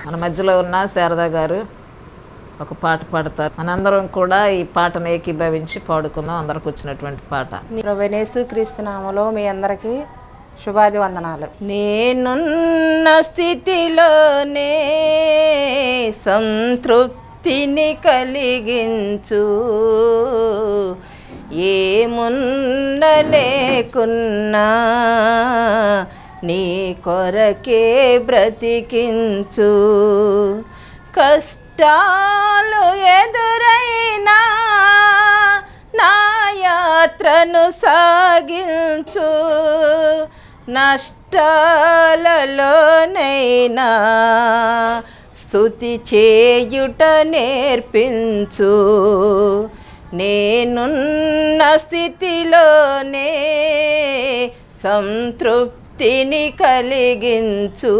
మన మధ్యలో ఉన్న శారదా గారు ఒక పాట పాడతారు మనందరం కూడా ఈ పాటను ఏకీభవించి పాడుకుందాం అందరికి వచ్చినటువంటి పాట ప్రభనేసు క్రీస్తు నామలో మీ అందరికీ శుభాది వందనాలు నేనున్న స్థితిలోనే సంతృప్తిని కలిగించు ఏమున్న లేకున్నా నీ కొరకే బ్రతికించు కష్టాలు ఎదురైనా నా యాత్రను సాగించు నష్టాలలోనైనా స్థుతి చేయుట నేర్పించు నేనున్న స్థితిలోనే సంతృప్తిని కలిగించు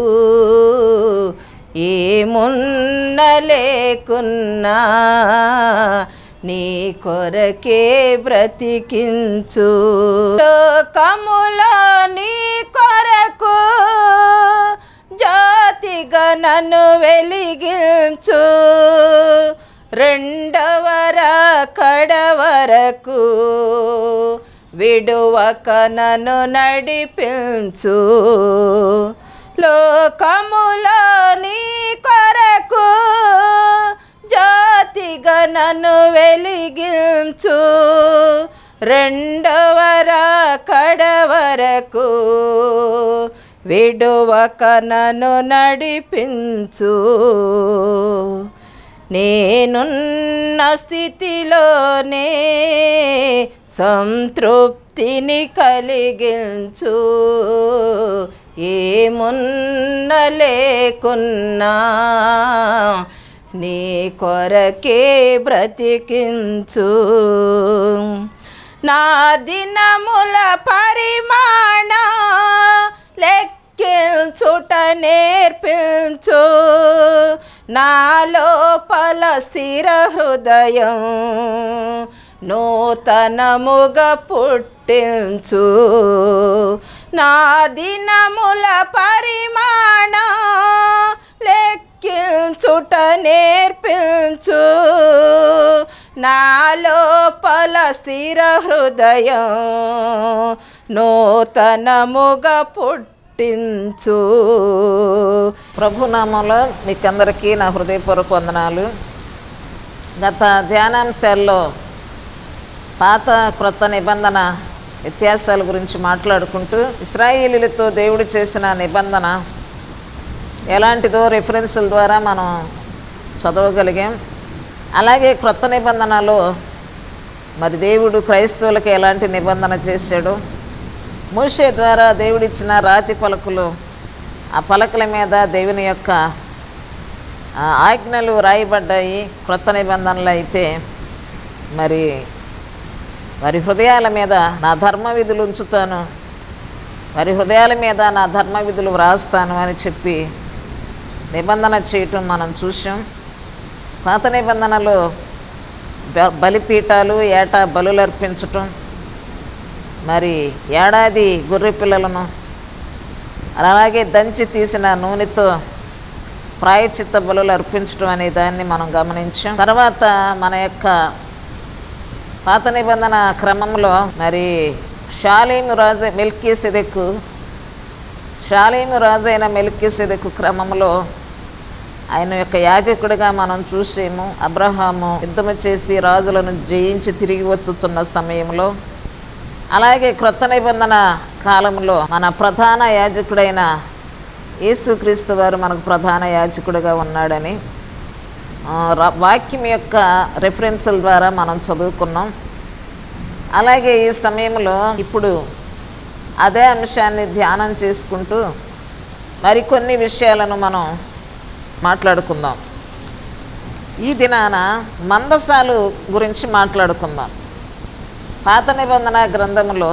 ఏమున్న లేకున్నా నీ కొరకే బ్రతికించు లోకములో నీ కొరకు జ్యోతిగా నన్ను వెలిగించు రెండవ కడ వరకు విడువక నన్ను నడిపించు లోకములో నీ కొరకు జ్యోతిగా నన్ను వెలిగించు రెండవ కడ వరకు విడువక నన్ను నడిపించు నేనున్న స్థితిలోనే సంతృప్తిని కలిగించు ఏమున్న లేకున్నా నీ కొరకే బ్రతికించు నా దినముల పరిమాణ లెక్కించుట నేర్పించు నా లోపల స్థిర హృదయం నూతనముగా పుట్టించు నా దినముల పరిమాణ లెక్కించుట నేర్పించు నా లోపల స్థిర హృదయం నూతనముగా పుట్టించు ప్రభునామంలో మీకందరికీ నా హృదయపూర్వక వందనాలు గత ధ్యానాంశాల్లో పాత క్రొత్త నిబంధన వ్యత్యాసాల గురించి మాట్లాడుకుంటూ ఇస్రాయేలీలతో దేవుడు చేసిన నిబంధన ఎలాంటిదో రెఫరెన్సుల ద్వారా మనం చదవగలిగాం అలాగే క్రొత్త నిబంధనలో మరి దేవుడు క్రైస్తవులకు ఎలాంటి నిబంధన చేశాడు మోషే ద్వారా దేవుడిచ్చిన రాతి పలకలు ఆ పలకల మీద దేవుని యొక్క ఆ, ఆజ్ఞలు రాయబడ్డాయి క్రొత్త నిబంధనలు అయితే మరి వారి హృదయాల మీద నా ధర్మ విధులు ఉంచుతాను వారి హృదయాల మీద నా ధర్మ విధులు వ్రాస్తాను అని చెప్పి నిబంధన చేయటం మనం చూసాం పాత నిబంధనలో బ- బలిపీఠాలు ఏటా బలులు అర్పించటం మరి ఏడాది గొర్రె పిల్లలను అలాగే దంచి తీసిన నూనెతో ప్రాయచిత్త బలులు అర్పించడం అనే దాన్ని మనం గమనించాం తర్వాత మన యొక్క పాత నిబంధన క్రమంలో మరి షాలీము రాజు మిల్కీ సిదెక్కు షాలీము రాజు అయిన మిల్కీ సిదెక్కు క్రమంలో ఆయన యొక్క యాజకుడిగా మనం చూసేము అబ్రహాము యుద్ధము చేసి రాజులను జయించి తిరిగి వచ్చుచున్న సమయంలో అలాగే క్రొత్త నిబంధన కాలంలో మన ప్రధాన యాజకుడైన యేసుక్రీస్తు వారు మనకు ప్రధాన యాజకుడిగా ఉన్నాడని ఆ, రా- వాక్యం యొక్క రెఫరెన్సుల ద్వారా మనం చదువుకున్నాం అలాగే ఈ సమయంలో ఇప్పుడు అదే అంశాన్ని ధ్యానం చేసుకుంటూ మరికొన్ని విషయాలను మనం మాట్లాడుకుందాం ఈ దినాన మందసాలు గురించి మాట్లాడుకుందాం పాత నిబంధన గ్రంథములో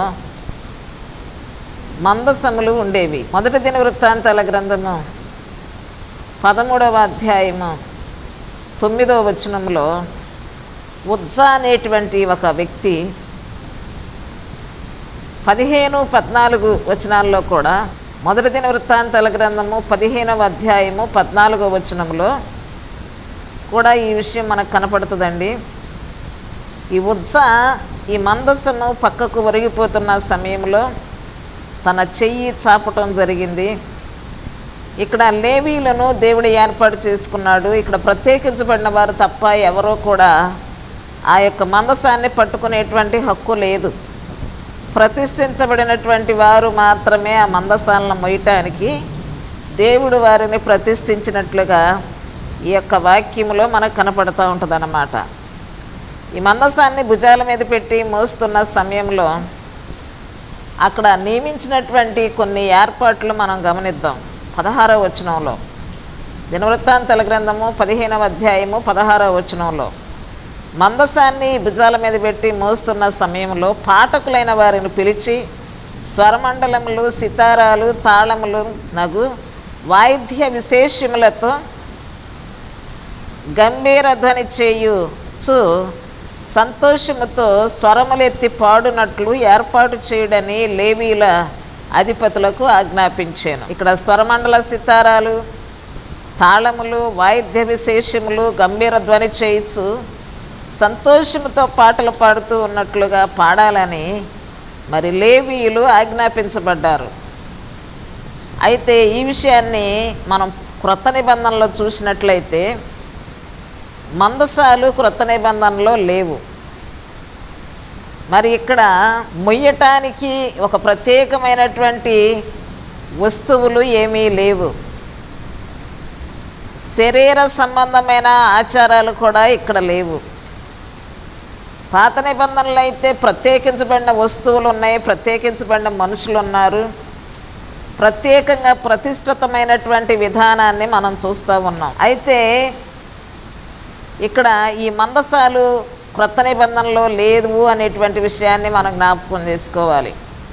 మందసములు ఉండేవి మొదటి దిన వృత్తాంతాల గ్రంథము పదమూడవ అధ్యాయము తొమ్మిదవ వచనంలో ఉజ్జా అనేటువంటి ఒక వ్యక్తి పదిహేను పద్నాలుగు వచనాల్లో కూడా మొదటి దిన వృత్తాంతాల గ్రంథము పదిహేనవ అధ్యాయము పద్నాలుగో వచనంలో కూడా ఈ విషయం మనకు కనపడుతుందండి ఈ ఉత్స ఈ మందస్సును పక్కకు ఒరిగిపోతున్న సమయంలో తన చెయ్యి చాపటం జరిగింది ఇక్కడ లేవీలను దేవుడు ఏర్పాటు చేసుకున్నాడు ఇక్కడ ప్రత్యేకించబడిన వారు తప్ప ఎవరో కూడా ఆ యొక్క మందసాన్ని పట్టుకునేటువంటి హక్కు లేదు ప్రతిష్ఠించబడినటువంటి వారు మాత్రమే ఆ మందసాలను మొయ్యటానికి దేవుడు వారిని ప్రతిష్ఠించినట్లుగా ఈ యొక్క వాక్యములో మనకు కనపడుతూ ఉంటుందన్నమాట ఈ మందసాన్ని భుజాల మీద పెట్టి మోస్తున్న సమయంలో అక్కడ నియమించినటువంటి కొన్ని ఏర్పాట్లు మనం గమనిద్దాం పదహారవ వచనంలో దినవృత్తాంతల గ్రంథము పదిహేనవ అధ్యాయము పదహారవ వచనంలో మందసాన్ని భుజాల మీద పెట్టి మోస్తున్న సమయంలో పాఠకులైన వారిని పిలిచి స్వరమండలములు సితారాలు తాళములు నగు వాయిద్య విశేషములతో గంభీర ధ్వని చేయుచు సంతోషముతో స్వరములెత్తి పాడునట్లు ఏర్పాటు చేయడని లేవీల అధిపతులకు ఆజ్ఞాపించాను ఇక్కడ స్వరమండల సితారాలు తాళములు వాయిద్య విశేషములు గంభీర ధ్వని చేయించు సంతోషముతో పాటలు పాడుతూ ఉన్నట్లుగా పాడాలని మరి లేవీయులు ఆజ్ఞాపించబడ్డారు అయితే ఈ విషయాన్ని మనం క్రొత్త నిబంధనలో చూసినట్లయితే మందసాలు క్రొత్త నిబంధనలో లేవు మరి ఇక్కడ మొయ్యటానికి ఒక ప్రత్యేకమైనటువంటి వస్తువులు ఏమీ లేవు శరీర సంబంధమైన ఆచారాలు కూడా ఇక్కడ లేవు పాత నిబంధనలు అయితే ప్రత్యేకించబడిన వస్తువులు ఉన్నాయి ప్రత్యేకించబడిన మనుషులు ఉన్నారు ప్రత్యేకంగా ప్రతిష్ఠితమైనటువంటి విధానాన్ని మనం చూస్తూ ఉన్నాం అయితే ఇక్కడ ఈ మందసాలు క్రొత్త నిబంధనలో లేదు అనేటువంటి విషయాన్ని మనం జ్ఞాపకం చేసుకోవాలి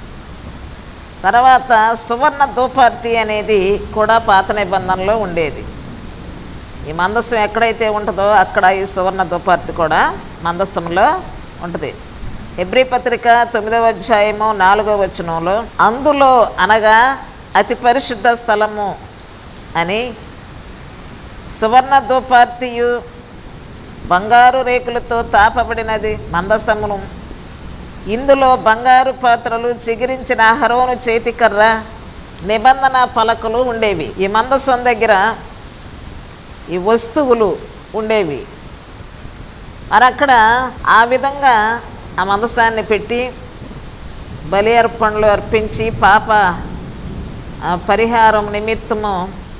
తర్వాత సువర్ణ దూపార్తి అనేది కూడా పాత నిబంధనలో ఉండేది ఈ మందస్సం ఎక్కడైతే ఉంటుందో అక్కడ ఈ సువర్ణ దూపార్తి కూడా మందస్సంలో ఉంటుంది ఎబ్రి పత్రిక తొమ్మిదవ అధ్యాయము నాలుగవ వచనంలో అందులో అనగా అతి పరిశుద్ధ స్థలము అని సువర్ణ దూపార్తియు బంగారు రేకులతో తాపబడినది మందసమును ఇందులో బంగారు పాత్రలు చిగిరించిన హరోను చేతికర్ర నిబంధన పలకలు ఉండేవి ఈ మందసం దగ్గర ఈ వస్తువులు ఉండేవి మరి అక్కడ ఆ విధంగా ఆ మందసాన్ని పెట్టి బలి అర్పణలు అర్పించి పాప ఆ, పరిహారం నిమిత్తము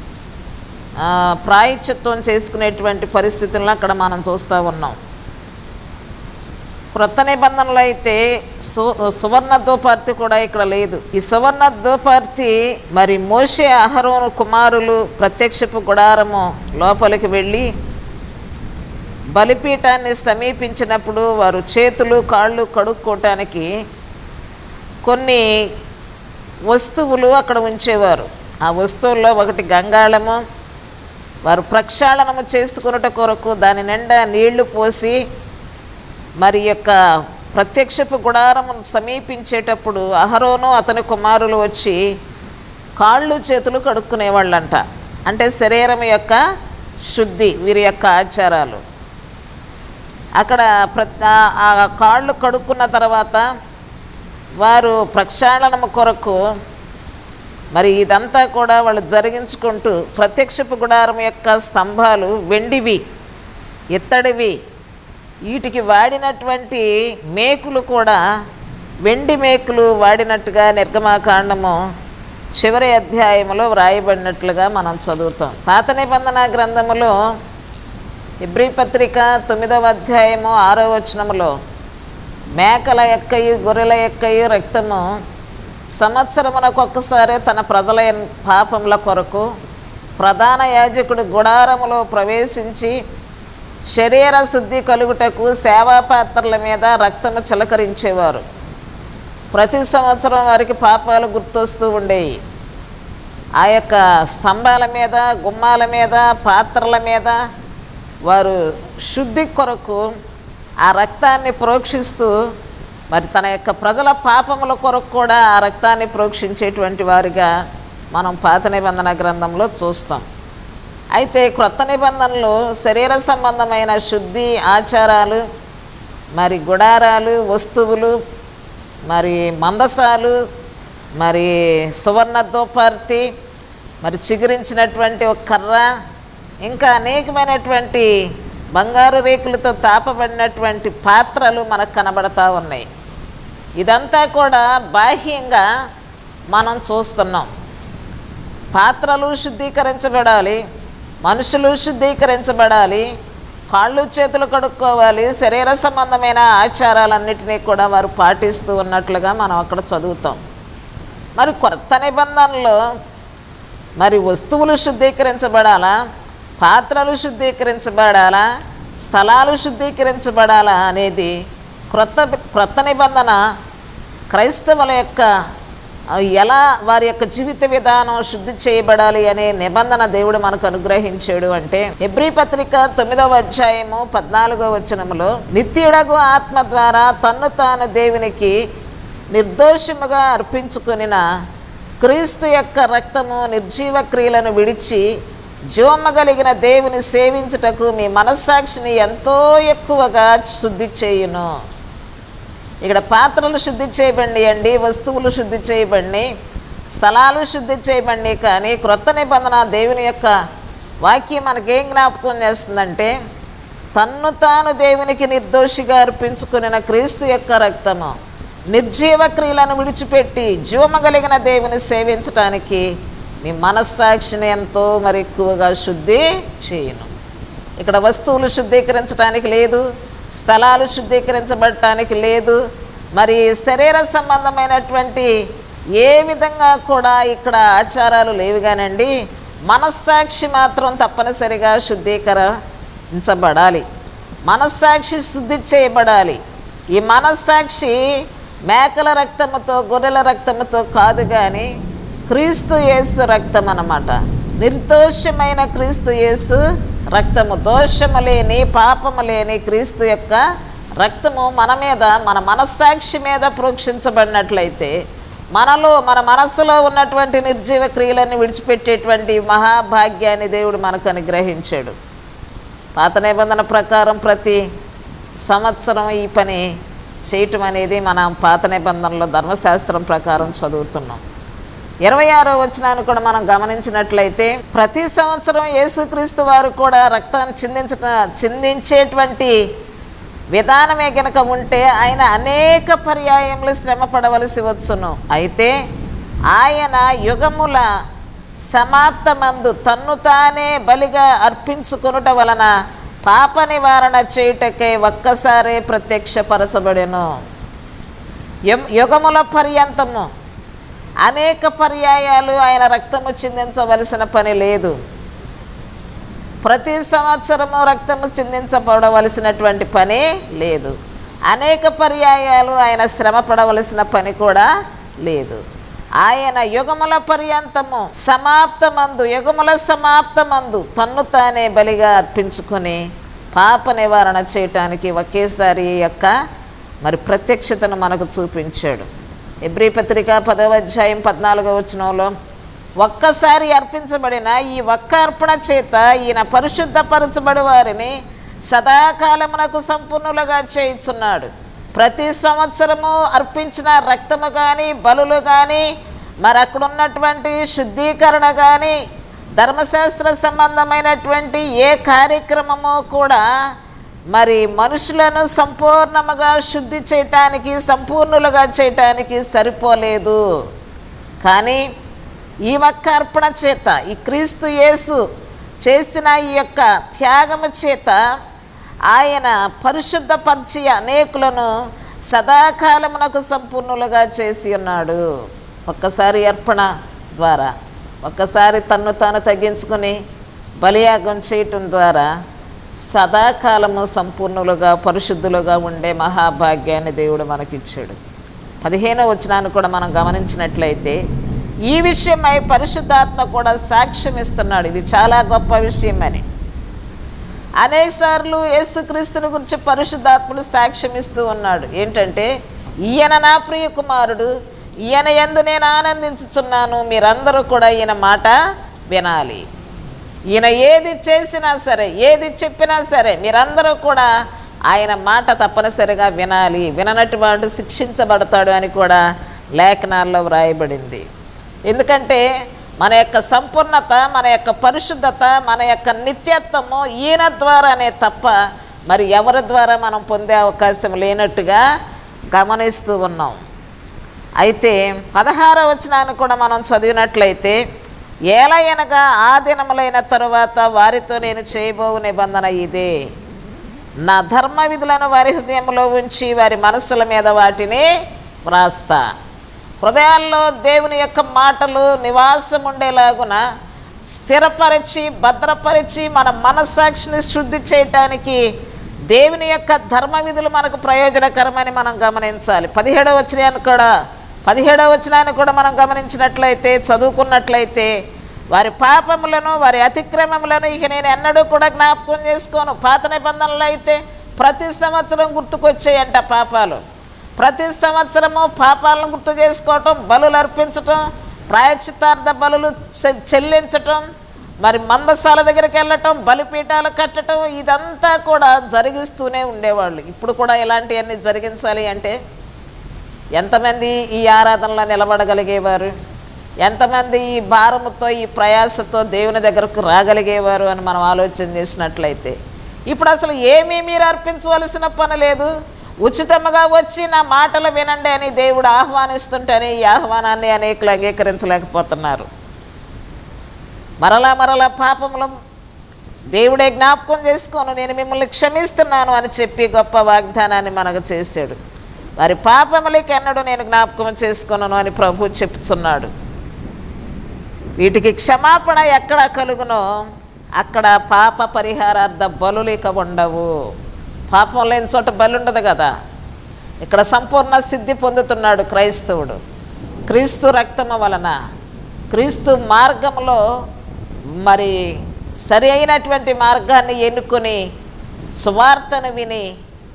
ఆ, ప్రాయశ్చిత్వం చేసుకునేటువంటి పరిస్థితులను అక్కడ మనం చూస్తూ ఉన్నాం క్రొత్త నిబంధనలు అయితే సు సువర్ణ దోపార్తి కూడా ఇక్కడ లేదు ఈ సువర్ణ దోపార్తి మరి మోషే అహరోను కుమారులు ప్రత్యక్షపు గుడారము లోపలికి వెళ్ళి బలిపీఠాన్ని సమీపించినప్పుడు వారు చేతులు కాళ్ళు కడుక్కోవటానికి కొన్ని వస్తువులు అక్కడ ఉంచేవారు ఆ వస్తువుల్లో ఒకటి గంగాళము వారు ప్రక్షాళనము చేసుకున్నట కొరకు దాని నిండా నీళ్లు పోసి మరి యొక్క ప్రత్యక్షపు గుడారము సమీపించేటప్పుడు అహరోను అతని కుమారులు వచ్చి కాళ్ళు చేతులు కడుక్కునేవాళ్ళంట అంటే శరీరం యొక్క శుద్ధి వీరి యొక్క ఆచారాలు అక్కడ ప్ర ఆ- ఆ కాళ్ళు కడుక్కున్న తర్వాత వారు ప్రక్షాళనము కొరకు మరి ఇదంతా కూడా వాళ్ళు జరిగించుకుంటూ ప్రత్యక్షపు గుడారం యొక్క స్తంభాలు వెండివి ఇత్తడివి వీటికి వాడినటువంటి మేకులు కూడా వెండి మేకులు వాడినట్టుగా నిర్గమాకాండము చివరి అధ్యాయములో వ్రాయబడినట్లుగా మనం చదువుతాం పాత నిబంధన గ్రంథములో ఇబ్రి పత్రిక తొమ్మిదవ అధ్యాయము ఆరో వచనములో మేకల ఎక్కయు గొర్రెల ఎక్కయు రక్తము సంవత్సరమునకు ఒక్కసారి తన ప్రజల పాపముల కొరకు ప్రధాన యాజకుడు గుడారములో ప్రవేశించి శరీర శుద్ధి కలుగుటకు సేవా పాత్రల మీద రక్తము చిలకరించేవారు ప్రతి సంవత్సరం వారికి పాపాలు గుర్తొస్తూ ఉండేవి ఆ యొక్క స్తంభాల మీద గుమ్మాల మీద పాత్రల మీద వారు శుద్ధి కొరకు ఆ రక్తాన్ని ప్రోక్షిస్తూ మరి తన యొక్క ప్రజల పాపముల కొరకు కూడా ఆ రక్తాన్ని ప్రోక్షించేటువంటి వారుగా మనం పాత నిబంధన గ్రంథంలో చూస్తాం అయితే క్రొత్త నిబంధనలు శరీర సంబంధమైన శుద్ధి ఆచారాలు మరి గుడారాలు వస్తువులు మరి మందసాలు మరి సువర్ణ దోపార్తి మరి చిగురించినటువంటి ఒక కర్ర ఇంకా అనేకమైనటువంటి బంగారు రేకులతో తాపబడినటువంటి పాత్రలు మనకు కనబడతా ఉన్నాయి ఇదంతా కూడా బాహ్యంగా మనం చూస్తున్నాం పాత్రలు శుద్ధీకరించబడాలి మనుషులు శుద్ధీకరించబడాలి కాళ్ళు చేతులు కడుక్కోవాలి శరీర సంబంధమైన ఆచారాలన్నిటినీ కూడా వారు పాటిస్తూ ఉన్నట్లుగా మనం అక్కడ చదువుతాం మరి కొత్త నిబంధనలో మరి వస్తువులు శుద్ధీకరించబడాలా పాత్రలు శుద్ధీకరించబడాలా స్థలాలు శుద్ధీకరించబడాలా అనేది క్రొత్త క్రొత్త నిబంధన క్రైస్తవుల యొక్క ఆ, ఎలా వారి యొక్క జీవిత విధానం శుద్ధి చేయబడాలి అనే నిబంధన దేవుడు మనకు అనుగ్రహించాడు అంటే ఎబ్రి పత్రిక తొమ్మిదవ అధ్యాయము పద్నాలుగో వచనములో నిత్యుడగు ఆత్మ ద్వారా తన్ను తాను దేవునికి నిర్దోషముగా అర్పించుకొనిన క్రీస్తు యొక్క రక్తము నిర్జీవ క్రియలను విడిచి జీవమగలిగిన దేవుని సేవించుటకు మీ మనస్సాక్షిని ఎంతో ఎక్కువగా శుద్ధి చేయును ఇక్కడ పాత్రలు శుద్ధి చేయబండి అండి వస్తువులు శుద్ధి చేయబండి స్థలాలు శుద్ధి చేయబండి కానీ క్రొత్త నిబంధన దేవుని యొక్క వాక్యం మనకేం జ్ఞాపకం చేస్తుందంటే తన్ను తాను దేవునికి నిర్దోషిగా అర్పించుకున్న క్రీస్తు యొక్క రక్తము నిర్జీవ క్రియలను విడిచిపెట్టి జీవమగలిగిన దేవుని సేవించటానికి మీ మనస్సాక్షిని ఎంతో మరి ఎక్కువగా శుద్ధి చేయను ఇక్కడ వస్తువులు శుద్ధీకరించడానికి లేదు స్థలాలు శుద్ధీకరించబడటానికి లేదు మరి శరీర సంబంధమైనటువంటి ఏ విధంగా కూడా ఇక్కడ ఆచారాలు లేవు కానండి మనస్సాక్షి మాత్రం తప్పనిసరిగా శుద్ధీకరించబడాలి మనస్సాక్షి శుద్ధి చేయబడాలి ఈ మనస్సాక్షి మేకల రక్తముతో గొర్రెల రక్తముతో కాదు కానీ క్రీస్తు యేసు రక్తం అన్నమాట నిర్దోషమైన క్రీస్తు యేసు రక్తము దోషము లేని పాపము లేని క్రీస్తు యొక్క రక్తము మన మీద మన మనస్సాక్షి మీద ప్రోక్షించబడినట్లయితే మనలో మన మనస్సులో ఉన్నటువంటి నిర్జీవ క్రియలన్నీ విడిచిపెట్టేటువంటి మహాభాగ్యాన్ని దేవుడు మనకు అనుగ్రహించాడు పాత నిబంధన ప్రకారం ప్రతి సంవత్సరం ఈ పని చేయటం అనేది మనం పాత నిబంధనలో ధర్మశాస్త్రం ప్రకారం చదువుతున్నాం ఇరవై ఆరో వచనాన్ని కూడా మనం గమనించినట్లయితే ప్రతి సంవత్సరం యేసుక్రీస్తు వారు కూడా రక్తాన్ని చిందించట చిందించేటువంటి విధానమే గనక ఉంటే ఆయన అనేక పర్యాయములు శ్రమ పడవలసి వచ్చును అయితే ఆయన యుగముల సమాప్తమందు తన్ను తానే బలిగా అర్పించుకొనుట వలన పాప నివారణ చేయుటకై ఒక్కసారే ప్రత్యక్షపరచబడెను యం- యుగముల పర్యంతము అనేక పర్యాయాలు ఆయన రక్తము చిందించవలసిన పని లేదు ప్రతి సంవత్సరము రక్తము చిందించబడవలసినటువంటి పని లేదు అనేక పర్యాయాలు ఆయన శ్రమ పడవలసిన పని కూడా లేదు ఆయన యుగముల పర్యంతము సమాప్తమందు యుగముల సమాప్తమందు తన్ను తానే బలిగా అర్పించుకొని పాప నివారణ చేయటానికి ఒకేసారి ఈ యొక్క మరి ప్రత్యక్షతను మనకు చూపించాడు ఎబ్రి పత్రిక పదవ అధ్యాయం పద్నాలుగవ వచనంలో ఒక్కసారి అర్పించబడిన ఈ ఒక్క అర్పణ చేత ఈయన పరిశుద్ధపరచబడి వారిని సదాకాలమునకు సంపూర్ణులుగా చేయుచున్నాడు ప్రతి సంవత్సరము అర్పించిన రక్తము కానీ బలులు కానీ మరి అక్కడ ఉన్నటువంటి శుద్ధీకరణ కానీ ధర్మశాస్త్ర సంబంధమైనటువంటి ఏ కార్యక్రమము కూడా మరి మనుషులను సంపూర్ణముగా శుద్ధి చేయటానికి సంపూర్ణులుగా చేయటానికి సరిపోలేదు కానీ ఈ ఒక్క అర్పణ చేత ఈ క్రీస్తు యేసు చేసిన ఈ యొక్క త్యాగము చేత ఆయన పరిశుద్ధపరిచి అనేకులను సదాకాలమునకు సంపూర్ణులుగా చేసి ఉన్నాడు ఒక్కసారి అర్పణ ద్వారా ఒక్కసారి తన్ను తాను తగ్గించుకుని బలియాగం చేయటం ద్వారా సదాకాలము సంపూర్ణులుగా పరిశుద్ధులుగా ఉండే మహాభాగ్యాన్ని దేవుడు మనకిచ్చాడు పదిహేనో వచనాన్ని కూడా మనం గమనించినట్లయితే ఈ విషయమై పరిశుద్ధాత్మ కూడా సాక్ష్యం ఇస్తున్నాడు ఇది చాలా గొప్ప విషయం అని అనేకసార్లు యేసుక్రీస్తుని గురించి పరిశుద్ధాత్ముడు సాక్ష్యం ఇస్తూ ఉన్నాడు ఏంటంటే ఈయన నా ప్రియ కుమారుడు ఈయన ఎందు నేను ఆనందించుచున్నాను మీరందరూ కూడా ఈయన మాట వినాలి ఈయన ఏది చేసినా సరే ఏది చెప్పినా సరే మీరందరూ కూడా ఆయన మాట తప్పనిసరిగా వినాలి విననటి వాడు శిక్షించబడతాడు అని కూడా లేఖనాల్లో వ్రాయబడింది ఎందుకంటే మన యొక్క సంపూర్ణత మన యొక్క పరిశుద్ధత మన యొక్క నిత్యత్వము ఈయన ద్వారానే తప్ప మరి ఎవరి ద్వారా మనం పొందే అవకాశం లేనట్టుగా గమనిస్తూ ఉన్నాం అయితే పదహార వచనాన్ని కూడా మనం చదివినట్లయితే ఏలయనగా ఆ దినములైన తరువాత వారితో నేను చేయబోవు నిబంధన ఇదే నా ధర్మ విధులను వారి హృదయంలో ఉంచి వారి మనస్సుల మీద వాటిని వ్రాస్తా హృదయాల్లో దేవుని యొక్క మాటలు నివాసం ఉండేలాగున స్థిరపరిచి భద్రపరిచి మన మనస్సాక్షిని శుద్ధి చేయటానికి దేవుని యొక్క ధర్మ విధులు మనకు ప్రయోజనకరమని మనం గమనించాలి పదిహేడవ వచనాన్ని కూడా పదిహేడవ వచనాన్ని కూడా మనం గమనించినట్లయితే చదువుకున్నట్లయితే వారి పాపములను వారి అతిక్రమములను ఇక నేను ఎన్నడూ కూడా జ్ఞాపకం చేసుకోను పాత నిబంధనలు అయితే ప్రతి సంవత్సరం గుర్తుకొచ్చేయంట పాపాలు ప్రతి సంవత్సరము పాపాలను గుర్తు చేసుకోవటం బలులు అర్పించటం ప్రాయచితార్థ బలులు చె- చెల్లించటం మరి మందసాల దగ్గరికి వెళ్ళటం బలిపీఠాలు కట్టటం ఇదంతా కూడా జరిగిస్తూనే ఉండేవాళ్ళు ఇప్పుడు కూడా ఇలాంటివన్నీ జరిగించాలి అంటే ఎంతమంది ఈ ఆరాధనలో నిలబడగలిగేవారు ఎంతమంది ఈ భారముతో ఈ ప్రయాసతో దేవుని దగ్గరకు రాగలిగేవారు అని మనం ఆలోచన చేసినట్లయితే ఇప్పుడు అసలు ఏమీ మీరు అర్పించవలసిన పని లేదు ఉచితంగా వచ్చి నా మాటలు వినండి అని దేవుడు ఆహ్వానిస్తుంటేనే ఈ ఆహ్వానాన్ని అనేకులు అంగీకరించలేకపోతున్నారు మరలా మరలా పాపములు దేవుడే జ్ఞాపకం చేసుకోను నేను మిమ్మల్ని క్షమిస్తున్నాను అని చెప్పి గొప్ప వాగ్దానాన్ని మనకు చేశాడు వారి పాపములకి ఎన్నడూ నేను జ్ఞాపకం చేసుకున్నాను అని ప్రభు చెప్తున్నాడు వీటికి క్షమాపణ ఎక్కడ కలుగునో అక్కడ పాప పరిహారార్థ బలులు ఇక ఉండవు పాపం లేని చోట బలి ఉండదు కదా ఇక్కడ సంపూర్ణ సిద్ధి పొందుతున్నాడు క్రైస్తవుడు క్రీస్తు రక్తము వలన క్రీస్తు మార్గంలో మరి సరి అయినటువంటి మార్గాన్ని ఎన్నుకొని సువార్తను విని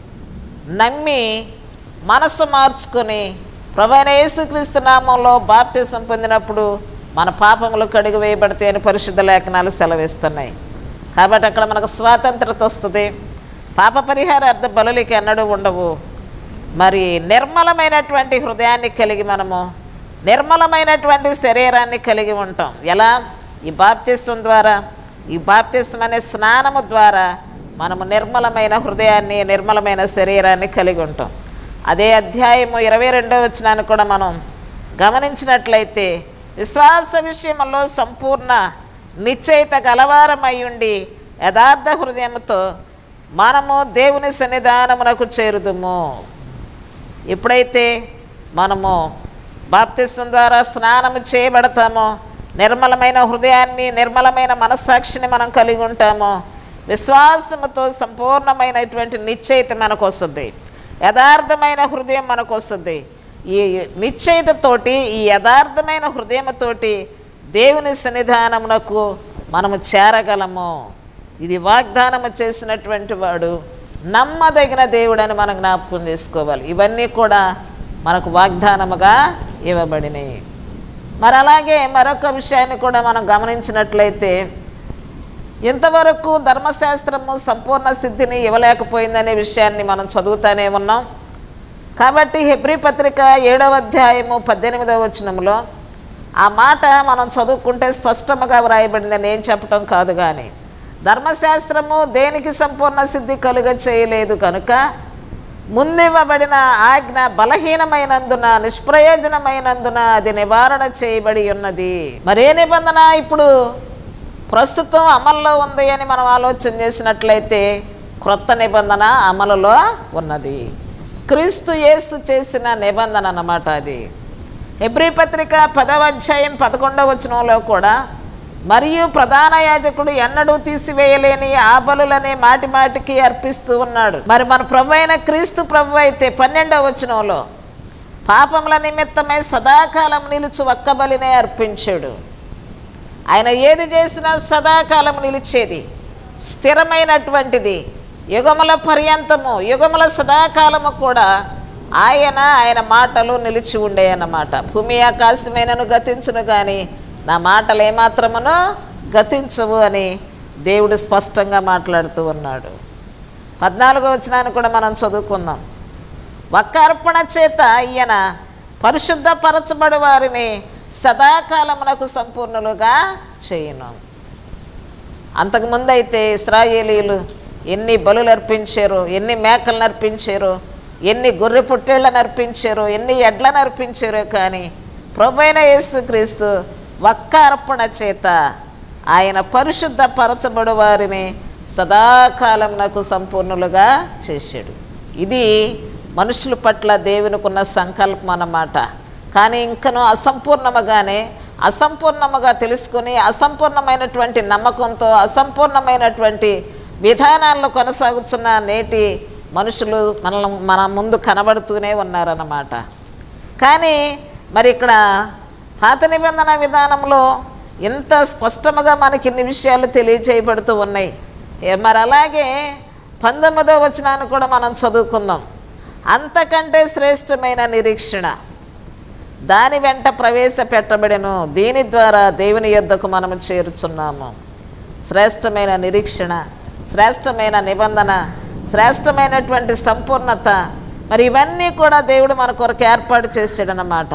నమ్మి మనసు మార్చుకొని ప్రభైన యేసుక్రీస్తు నామంలో బాప్తిసం పొందినప్పుడు మన పాపములు కడుగు వేయబడతాయని పరిశుద్ధ లేఖనాలు సెలవిస్తున్నాయి కాబట్టి అక్కడ మనకు స్వాతంత్రత వస్తుంది పాప పరిహారార్థ బలులకి ఎన్నడూ ఉండవు మరి నిర్మలమైనటువంటి హృదయాన్ని కలిగి మనము నిర్మలమైనటువంటి శరీరాన్ని కలిగి ఉంటాం ఎలా ఈ బాప్తిస్వం ద్వారా ఈ బాప్తిస్వం అనే స్నానము ద్వారా మనము నిర్మలమైన హృదయాన్ని నిర్మలమైన శరీరాన్ని కలిగి ఉంటాం అదే అధ్యాయము ఇరవై రెండో వచనాన్ని కూడా మనం గమనించినట్లయితే విశ్వాస విషయంలో సంపూర్ణ నిశ్చయిత గలవారమై ఉండి యథార్థ హృదయంతో మనము దేవుని సన్నిధానమునకు చేరుదుము ఎప్పుడైతే మనము బాప్తిస్వం ద్వారా స్నానము చేయబడతామో నిర్మలమైన హృదయాన్ని నిర్మలమైన మనస్సాక్షిని మనం కలిగి ఉంటామో విశ్వాసముతో సంపూర్ణమైనటువంటి నిశ్చయిత మనకు వస్తుంది యథార్థమైన హృదయం మనకు వస్తుంది ఈ నిశ్చయితతోటి ఈ యథార్థమైన హృదయముతోటి దేవుని సన్నిధానమునకు మనము చేరగలము ఇది వాగ్దానము చేసినటువంటి వాడు నమ్మదగిన దేవుడని మనం జ్ఞాపకం చేసుకోవాలి ఇవన్నీ కూడా మనకు వాగ్దానముగా ఇవ్వబడినాయి మరి అలాగే మరొక విషయాన్ని కూడా మనం గమనించినట్లయితే ఇంతవరకు ధర్మశాస్త్రము సంపూర్ణ సిద్ధిని ఇవ్వలేకపోయిందనే విషయాన్ని మనం చదువుతానే ఉన్నాం కాబట్టి హెబ్రి పత్రిక ఏడవ అధ్యాయము పద్దెనిమిదవ వచనంలో ఆ మాట మనం చదువుకుంటే స్పష్టముగా వ్రాయబడిందని ఏం చెప్పటం కాదు కానీ ధర్మశాస్త్రము దేనికి సంపూర్ణ సిద్ధి కలుగ చేయలేదు కనుక ముందివ్వబడిన ఆజ్ఞ బలహీనమైనందున నిష్ప్రయోజనమైనందున అది నివారణ చేయబడి ఉన్నది మరే నిబంధన ఇప్పుడు ప్రస్తుతం అమల్లో ఉంది అని మనం ఆలోచన చేసినట్లయితే క్రొత్త నిబంధన అమలులో ఉన్నది క్రీస్తు యేసు చేసిన నిబంధన అన్నమాట అది ఎబ్రి పత్రిక పదవ అధ్యాయం పదకొండవ వచనంలో కూడా మరియు ప్రధాన యాజకుడు ఎన్నడూ తీసివేయలేని ఆ బలులనే మాటి మాటికి అర్పిస్తూ ఉన్నాడు మరి మన ప్రభు అయిన క్రీస్తు ప్రభు అయితే పన్నెండవ వచనంలో పాపముల నిమిత్తమై సదాకాలం నిలుచు ఒక్క బలినే అర్పించాడు ఆయన ఏది చేసినా సదాకాలం నిలిచేది స్థిరమైనటువంటిది యుగముల పర్యంతము యుగముల సదాకాలము కూడా ఆయన ఆయన మాటలు నిలిచి ఉండే అన్నమాట భూమి ఆకాశమైనను గతించును కానీ నా మాటలు ఏమాత్రమునో గతించవు అని దేవుడు స్పష్టంగా మాట్లాడుతూ ఉన్నాడు పద్నాలుగో వచనాన్ని కూడా మనం చదువుకుందాం ఒక్క అర్పణ చేత ఈయన పరిశుద్ధపరచబడి వారిని సదాకాలమునకు సంపూర్ణులుగా చేయను అంతకుముందు అయితే ఇస్రాయేలీలు ఎన్ని బలులు అర్పించారు ఎన్ని మేకలను అర్పించారు ఎన్ని గొర్రె పుట్టేళ్లను అర్పించారు ఎన్ని ఎడ్లను అర్పించారో కానీ ప్రభైన యేసుక్రీస్తు ఒక్క అర్పణ చేత ఆయన పరిశుద్ధ పరచబడు వారిని సదాకాలమునకు సంపూర్ణులుగా చేశాడు ఇది మనుషుల పట్ల దేవునికున్న సంకల్పం అన్నమాట కానీ ఇంకనూ అసంపూర్ణముగానే అసంపూర్ణముగా తెలుసుకుని అసంపూర్ణమైనటువంటి నమ్మకంతో అసంపూర్ణమైనటువంటి విధానాల్లో కొనసాగుతున్న నేటి మనుషులు మన మన ముందు కనబడుతూనే ఉన్నారన్నమాట కానీ మరి ఇక్కడ పాత నిబంధన విధానంలో ఎంత స్పష్టముగా మనకి ఇన్ని విషయాలు తెలియజేయబడుతూ ఉన్నాయి ఏ మరి అలాగే పంతొమ్మిదో వచనాన్ని కూడా మనం చదువుకుందాం అంతకంటే శ్రేష్టమైన నిరీక్షణ దాని వెంట ప్రవేశపెట్టబడెను దీని ద్వారా దేవుని యొద్దకు మనము చేరుచున్నాము శ్రేష్టమైన నిరీక్షణ శ్రేష్టమైన నిబంధన శ్రేష్టమైనటువంటి సంపూర్ణత మరి ఇవన్నీ కూడా దేవుడు మన కొరకు ఏర్పాటు చేసాడనమాట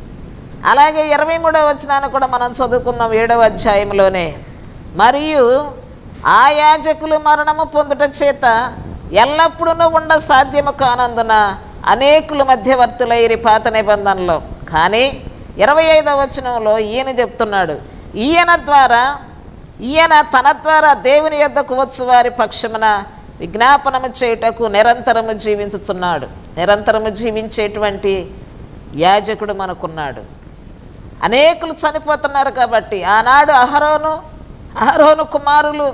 అలాగే ఇరవై మూడవ వచనాన్ని కూడా మనం చదువుకుందాం ఏడవ అధ్యాయంలోనే మరియు ఆ యాజకులు మరణము పొందుట చేత ఎల్లప్పుడూ ఉండ సాధ్యము కానందున అనేకులు మధ్యవర్తులైరి పాత నిబంధనలో కానీ ఇరవై ఐదవ వచనంలో ఈయన చెప్తున్నాడు ఈయన ద్వారా ఈయన తన ద్వారా దేవుని యొద్దకు వచ్చు వారి పక్షమున విజ్ఞాపనము చేయుటకు నిరంతరము జీవించుచున్నాడు నిరంతరము జీవించేటువంటి యాజకుడు మనకున్నాడు అనేకులు చనిపోతున్నారు కాబట్టి ఆనాడు అహరోను అహరోను కుమారులు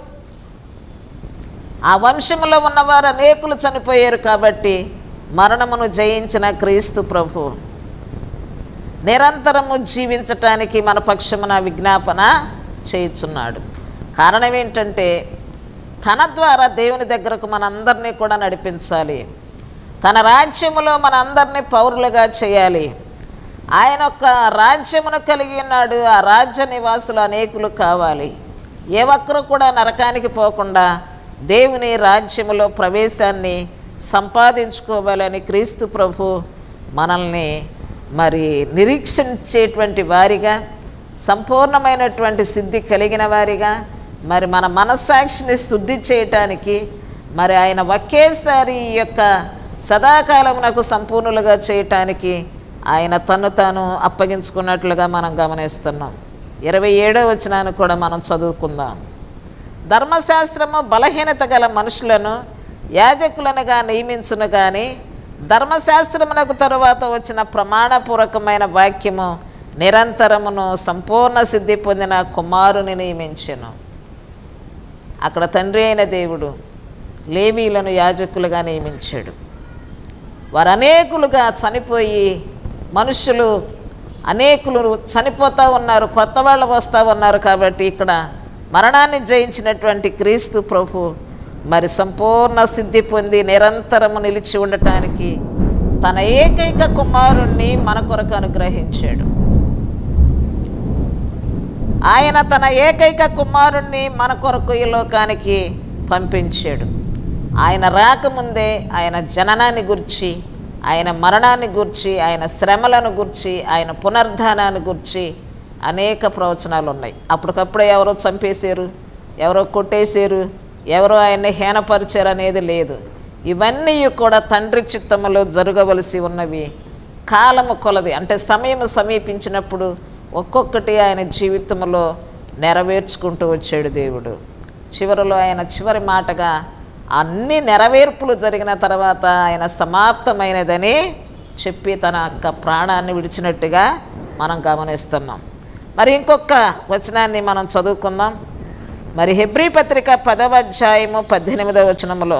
ఆ వంశంలో ఉన్నవారు అనేకులు చనిపోయారు కాబట్టి మరణమును జయించిన క్రీస్తు ప్రభు నిరంతరము జీవించటానికి మన పక్షమున విజ్ఞాపన చేయుచున్నాడు కారణం ఏంటంటే తన ద్వారా దేవుని దగ్గరకు మనందరినీ కూడా నడిపించాలి తన రాజ్యములో మనందరినీ పౌరులుగా చేయాలి ఆయన ఒక రాజ్యమును కలిగి ఉన్నాడు ఆ రాజ్య నివాసులు అనేకులు కావాలి ఏ ఒక్కరు కూడా నరకానికి పోకుండా దేవుని రాజ్యములో ప్రవేశాన్ని సంపాదించుకోవాలని క్రీస్తు ప్రభు మనల్ని మరి నిరీక్షించేటువంటి వారిగా సంపూర్ణమైనటువంటి సిద్ధి కలిగిన వారిగా మరి మన మనస్సాక్షిని శుద్ధి చేయటానికి మరి ఆయన ఒకేసారి ఈ యొక్క సదాకాలమునకు సంపూర్ణులుగా చేయటానికి ఆయన తను తాను అప్పగించుకున్నట్లుగా మనం గమనిస్తున్నాం ఇరవై ఏడో వచనాన్ని కూడా మనం చదువుకుందాం ధర్మశాస్త్రము బలహీనత గల మనుషులను యాజకులనుగా నియమించును కానీ ధర్మశాస్త్రమునకు తరువాత వచ్చిన ప్రమాణపూర్వకమైన వాక్యము నిరంతరమును సంపూర్ణ సిద్ధి పొందిన కుమారుని నియమించెను అక్కడ తండ్రి అయిన దేవుడు లేవీలను యాజకులుగా నియమించాడు వారు అనేకులుగా చనిపోయి మనుషులు అనేకులు చనిపోతూ ఉన్నారు కొత్త వాళ్ళు వస్తూ ఉన్నారు కాబట్టి ఇక్కడ మరణాన్ని జయించినటువంటి క్రీస్తు ప్రభు మరి సంపూర్ణ సిద్ధి పొంది నిరంతరము నిలిచి ఉండటానికి తన ఏకైక కుమారుణ్ణి మన కొరకు అనుగ్రహించాడు ఆయన తన ఏకైక కుమారుణ్ణి మన కొరకు ఈ లోకానికి పంపించాడు ఆయన రాకముందే ఆయన జననాన్ని గుర్చి ఆయన మరణాన్ని గుర్చి ఆయన శ్రమలను గుర్చి ఆయన పునర్ధానాన్ని గుర్చి అనేక ప్రవచనాలు ఉన్నాయి అప్పటికప్పుడే ఎవరో చంపేశారు ఎవరో కొట్టేశారు ఎవరో ఆయన్ని హీనపరిచారు అనేది లేదు ఇవన్నీ కూడా తండ్రి చిత్తములో జరగవలసి ఉన్నవి కాలము కొలది అంటే సమయం సమీపించినప్పుడు ఒక్కొక్కటి ఆయన జీవితంలో నెరవేర్చుకుంటూ వచ్చాడు దేవుడు చివరిలో ఆయన చివరి మాటగా అన్ని నెరవేర్పులు జరిగిన తర్వాత ఆయన సమాప్తమైనదని చెప్పి తన యొక్క ప్రాణాన్ని విడిచినట్టుగా మనం గమనిస్తున్నాం మరి ఇంకొక వచనాన్ని మనం చదువుకుందాం మరి హెబ్రీ పత్రిక పదవ అధ్యాయము పద్దెనిమిదవ వచనములో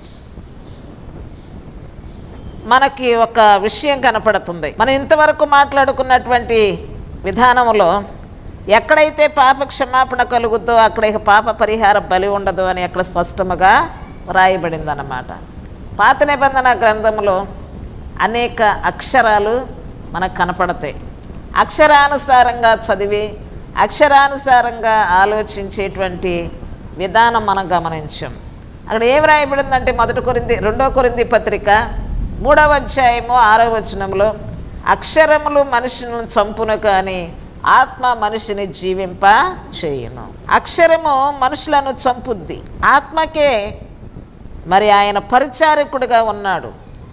మనకి ఒక విషయం కనపడుతుంది మనం ఇంతవరకు మాట్లాడుకున్నటువంటి విధానంలో ఎక్కడైతే పాప క్షమాపణ కలుగుద్దో అక్కడ ఇక పాప పరిహార బలి ఉండదు అని అక్కడ స్పష్టముగా వ్రాయబడిందన్నమాట పాత నిబంధన గ్రంథంలో అనేక అక్షరాలు మనకు కనపడతాయి అక్షరానుసారంగా చదివి అక్షరానుసారంగా ఆలోచించేటువంటి విధానం మనం గమనించాం అక్కడ ఏం రాయబడిందంటే మొదటి కొరింది రెండో కొరింది పత్రిక మూడవ అధ్యాయము ఆరవ వచనంలో అక్షరములు మనుషులను చంపును కానీ ఆత్మ మనిషిని జీవింప చేయును అక్షరము మనుషులను చంపుద్ది ఆత్మకే మరి ఆయన పరిచారకుడిగా ఉన్నాడు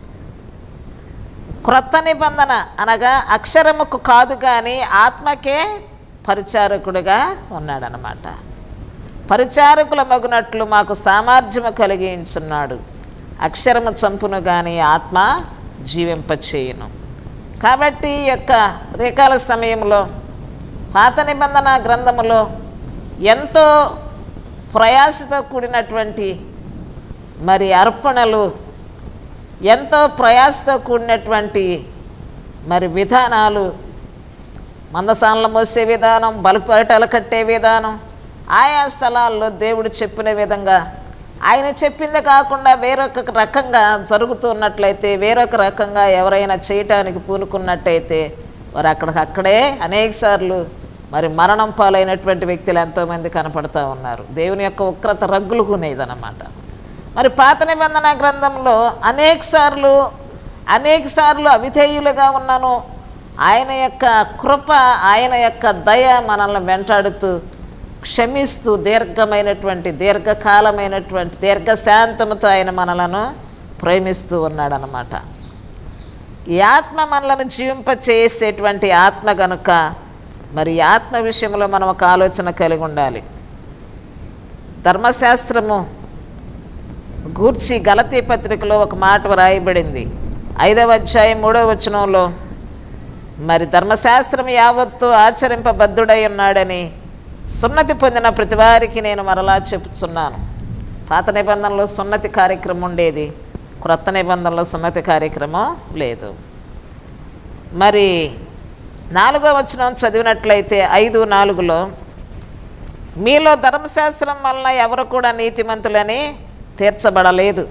క్రొత్త నిబంధన అనగా అక్షరముకు కాదు కానీ ఆత్మకే పరిచారకుడిగా ఉన్నాడనమాట పరిచారకుల మగునట్లు మాకు సామర్థ్యము కలిగించున్నాడు అక్షరము చంపును కానీ ఆత్మ జీవింపచేయును కాబట్టి ఈ యొక్క ఉదయకాల సమయంలో పాత నిబంధన గ్రంథములో ఎంతో ప్రయాసతో కూడినటువంటి మరి అర్పణలు ఎంతో ప్రయాసతో కూడినటువంటి మరి విధానాలు మందసానలు మోసే విధానం బలిపేటలు కట్టే విధానం ఆయా స్థలాల్లో దేవుడు చెప్పిన విధంగా ఆయన చెప్పింది కాకుండా వేరొక రకంగా జరుగుతున్నట్లయితే వేరొక రకంగా ఎవరైనా చేయటానికి పూనుకున్నట్టయితే వారు అక్కడికక్కడే అనేక సార్లు మరి మరణం పాలైనటువంటి వ్యక్తులు ఎంతోమంది కనపడతా ఉన్నారు దేవుని యొక్క ఉగ్రత రగ్గులుకునేదన్నమాట మరి పాత నిబంధన గ్రంథంలో అనేక సార్లు అనేక సార్లు అవిధేయులుగా ఉన్నాను ఆయన యొక్క కృప ఆయన యొక్క దయ మనల్ని వెంటాడుతూ క్షమిస్తూ దీర్ఘమైనటువంటి దీర్ఘకాలమైనటువంటి దీర్ఘశాంతముతో ఆయన మనలను ప్రేమిస్తూ ఉన్నాడనమాట ఈ ఆత్మ మనలను జీవింప చేసేటువంటి ఆత్మ గనుక మరి ఈ ఆత్మ విషయంలో మనం ఒక ఆలోచన కలిగి ఉండాలి ధర్మశాస్త్రము గూర్చి గలతీ పత్రికలో ఒక మాట వ్రాయబడింది ఐదవ అధ్యాయం మూడవ వచనంలో మరి ధర్మశాస్త్రం యావత్తు ఆచరింపబద్ధుడై ఉన్నాడని సున్నతి పొందిన ప్రతివారికి నేను మరలా చెప్పుచున్నాను పాత నిబంధనలో సున్నతి కార్యక్రమం ఉండేది క్రొత్త నిబంధనలో సున్నతి కార్యక్రమం లేదు మరి నాలుగో వచనం చదివినట్లయితే ఐదు నాలుగులో మీలో ధర్మశాస్త్రం వలన ఎవరు కూడా నీతిమంతులని తీర్చబడలేదు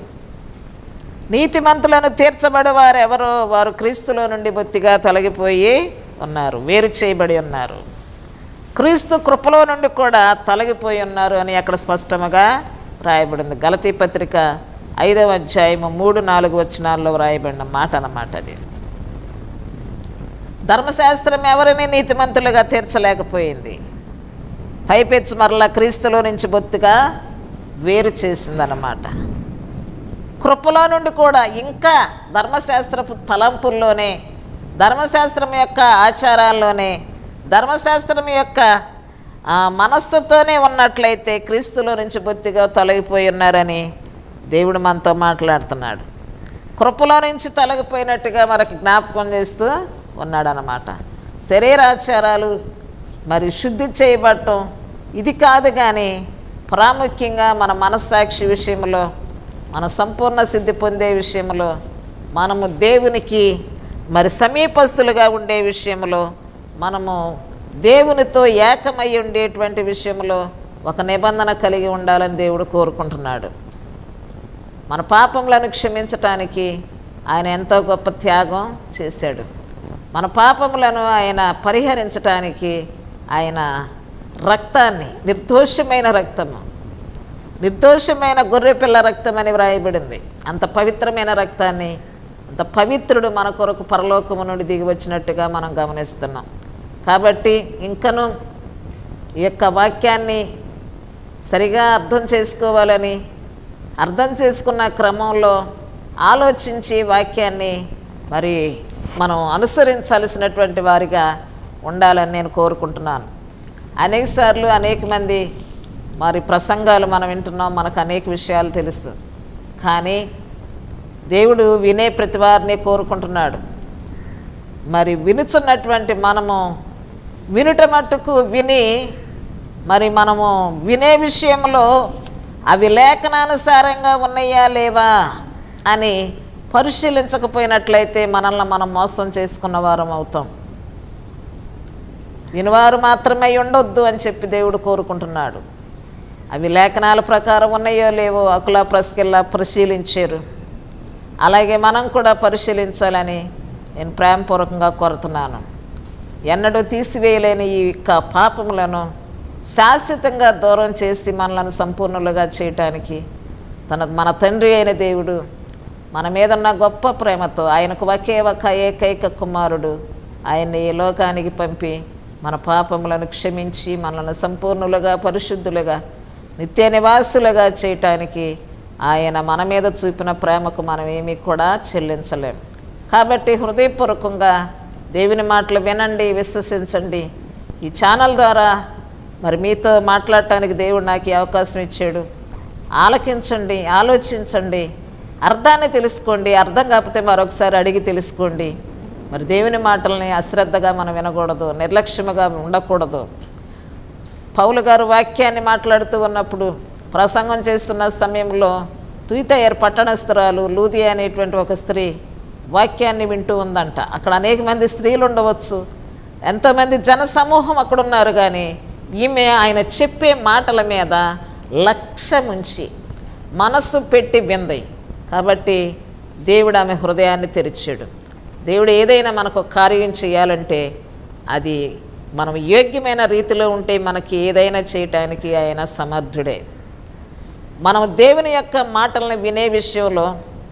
నీతిమంతులను తీర్చబడి వారు ఎవరో వారు క్రీస్తులో నుండి బొత్తిగా తొలగిపోయి ఉన్నారు వేరు చేయబడి ఉన్నారు క్రీస్తు కృపలో నుండి కూడా తొలగిపోయి ఉన్నారు అని అక్కడ స్పష్టముగా రాయబడింది గలతీ పత్రిక ఐదవ అధ్యాయము మూడు నాలుగు వచనాల్లో వ్రాయబడిన మాట అన్నమాట అది ధర్మశాస్త్రం ఎవరిని నీతిమంతులుగా తీర్చలేకపోయింది పైపెచ్చు మరలా క్రీస్తులో నుంచి బొత్తుగా వేరు చేసిందన్నమాట కృపలో నుండి కూడా ఇంకా ధర్మశాస్త్రపు తలంపుల్లోనే ధర్మశాస్త్రం యొక్క ఆచారాల్లోనే ధర్మశాస్త్రం యొక్క ఆ, మనస్సుతోనే ఉన్నట్లయితే క్రీస్తులో నుంచి బొత్తిగా తొలగిపోయి ఉన్నారని దేవుడు మనతో మాట్లాడుతున్నాడు కృపలో నుంచి తొలగిపోయినట్టుగా మనకి జ్ఞాపకం చేస్తూ ఉన్నాడనమాట శరీరాచారాలు మరి శుద్ధి చేయబడటం ఇది కాదు కానీ ప్రాముఖ్యంగా మన మనస్సాక్షి విషయంలో మన సంపూర్ణ సిద్ధి పొందే విషయంలో మనము దేవునికి మరి సమీపస్తులుగా ఉండే విషయంలో మనము దేవునితో ఏకమై ఉండేటువంటి విషయంలో ఒక నిబంధన కలిగి ఉండాలని దేవుడు కోరుకుంటున్నాడు మన పాపములను క్షమించటానికి ఆయన ఎంతో గొప్ప త్యాగం చేశాడు మన పాపములను ఆయన పరిహరించటానికి ఆయన రక్తాన్ని నిర్దోషమైన రక్తము నిర్దోషమైన గొర్రెపిల్ల రక్తం అని వ్రాయబడింది అంత పవిత్రమైన రక్తాన్ని అంత పవిత్రుడు మన కొరకు పరలోకము నుండి దిగి వచ్చినట్టుగా మనం గమనిస్తున్నాం కాబట్టి ఇంకను ఈ యొక్క వాక్యాన్ని సరిగా అర్థం చేసుకోవాలని అర్థం చేసుకున్న క్రమంలో ఆలోచించి వాక్యాన్ని మరి మనం అనుసరించాల్సినటువంటి వారిగా ఉండాలని నేను కోరుకుంటున్నాను అనేక సార్లు అనేక మంది మరి ప్రసంగాలు మనం వింటున్నాం మనకు అనేక విషయాలు తెలుసు కానీ దేవుడు వినే ప్రతి వారిని కోరుకుంటున్నాడు మరి వినుచున్నటువంటి మనము వినుట మట్టుకు విని మరి మనము వినే విషయంలో అవి లేఖనానుసారంగా ఉన్నాయా లేవా అని పరిశీలించకపోయినట్లయితే మనల్ని మనం మోసం చేసుకున్న వారం అవుతాం వినివారు మాత్రమే ఉండొద్దు అని చెప్పి దేవుడు కోరుకుంటున్నాడు అవి లేఖనాల ప్రకారం ఉన్నాయో లేవో అకులా ప్రస్కెల్లా పరిశీలించారు అలాగే మనం కూడా పరిశీలించాలని నేను ప్రేమపూర్వకంగా కోరుతున్నాను ఎన్నడూ తీసివేయలేని ఈ యొక్క పాపములను శాశ్వతంగా దూరం చేసి మనలను సంపూర్ణులుగా చేయటానికి తన మన తండ్రి అయిన దేవుడు మన మీద ఉన్న గొప్ప ప్రేమతో ఆయనకు ఒకే ఒక ఏకైక కుమారుడు ఆయన్ని ఈ లోకానికి పంపి మన పాపములను క్షమించి మనల్ని సంపూర్ణులుగా పరిశుద్ధులుగా నిత్య నివాసులుగా చేయటానికి ఆయన మన మీద చూపిన ప్రేమకు మనం ఏమీ కూడా చెల్లించలేం కాబట్టి హృదయపూర్వకంగా దేవుని మాటలు వినండి విశ్వసించండి ఈ ఛానల్ ద్వారా మరి మీతో మాట్లాడటానికి దేవుడు నాకు ఈ అవకాశం ఇచ్చాడు ఆలకించండి ఆలోచించండి అర్థాన్ని తెలుసుకోండి అర్థం కాకపోతే మరొకసారి అడిగి తెలుసుకోండి మరి దేవుని మాటల్ని అశ్రద్ధగా మనం వినకూడదు నిర్లక్ష్యముగా ఉండకూడదు పౌలు గారు వాక్యాన్ని మాట్లాడుతూ ఉన్నప్పుడు ప్రసంగం చేస్తున్న సమయంలో తుయితయ్యర్ పట్టణస్థురాలు లూది అనేటువంటి ఒక స్త్రీ వాక్యాన్ని వింటూ ఉందంట అక్కడ అనేక మంది స్త్రీలు ఉండవచ్చు ఎంతోమంది జన సమూహం అక్కడ ఉన్నారు కానీ ఈమె ఆయన చెప్పే మాటల మీద లక్ష్యముంచి మనస్సు పెట్టి వింది కాబట్టి దేవుడు ఆమె హృదయాన్ని తెరిచాడు దేవుడు ఏదైనా మనకు కార్యం చేయాలంటే అది మనం యోగ్యమైన రీతిలో ఉంటే మనకి ఏదైనా చేయటానికి ఆయన సమర్థుడే మనం దేవుని యొక్క మాటలను వినే విషయంలో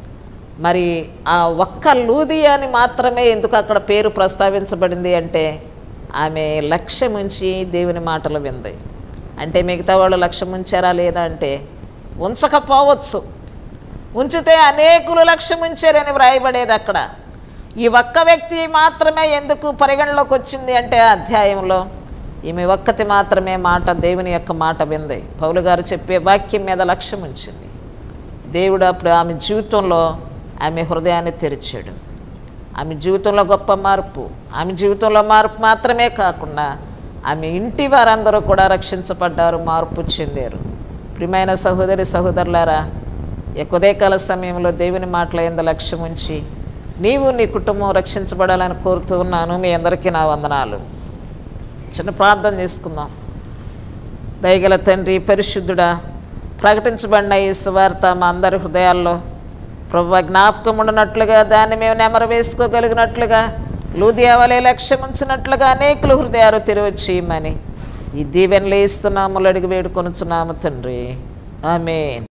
మరి ఆ ఒక్క లూదియాని మాత్రమే ఎందుకు అక్కడ పేరు ప్రస్తావించబడింది అంటే ఆమె లక్ష్యం ఉంచి దేవుని మాటలు వింది అంటే మిగతా వాళ్ళు లక్ష్యం ఉంచారా లేదా అంటే ఉంచకపోవచ్చు ఉంచితే అనేకులు లక్ష్యం ఉంచారని వ్రాయబడేది అక్కడ ఈ ఒక్క వ్యక్తి మాత్రమే ఎందుకు పరిగణలోకి వచ్చింది అంటే ఆ అధ్యాయంలో ఈమె ఒక్కతి మాత్రమే మాట దేవుని యొక్క మాట వింది పౌలు గారు చెప్పే వాక్యం మీద లక్ష్యం ఉంచింది దేవుడు అప్పుడు ఆమె జీవితంలో ఆమె హృదయాన్ని తెరిచాడు ఆమె జీవితంలో గొప్ప మార్పు ఆమె జీవితంలో మార్పు మాత్రమే కాకుండా ఆమె ఇంటి వారందరూ కూడా రక్షించబడ్డారు మార్పు చెందారు ప్రియమైన సహోదరి సహోదరులారా ఈ ఉదయకాల సమయంలో దేవుని మాటల ఎందు లక్ష్యం ఉంచి నీవు నీ కుటుంబం రక్షించబడాలని కోరుతూ ఉన్నాను మీ అందరికీ నా వందనాలు చిన్న ప్రార్థన చేసుకుందాం దయగల తండ్రి పరిశుద్ధుడా ప్రకటించబడిన ఈ సువార్త మా అందరి హృదయాల్లో ప్రభు జ్ఞాపకం ఉండినట్లుగా దాన్ని మేము నెమర వేసుకోగలిగినట్లుగా లూదియావలే లక్ష్యం ఉంచినట్లుగా అనేకులు హృదయాలు తెరవచ్చేయమని ఈ దీవెనలు ఇస్తున్నాము అడిగి వేడుకొనుచున్నాము తండ్రి ఆమె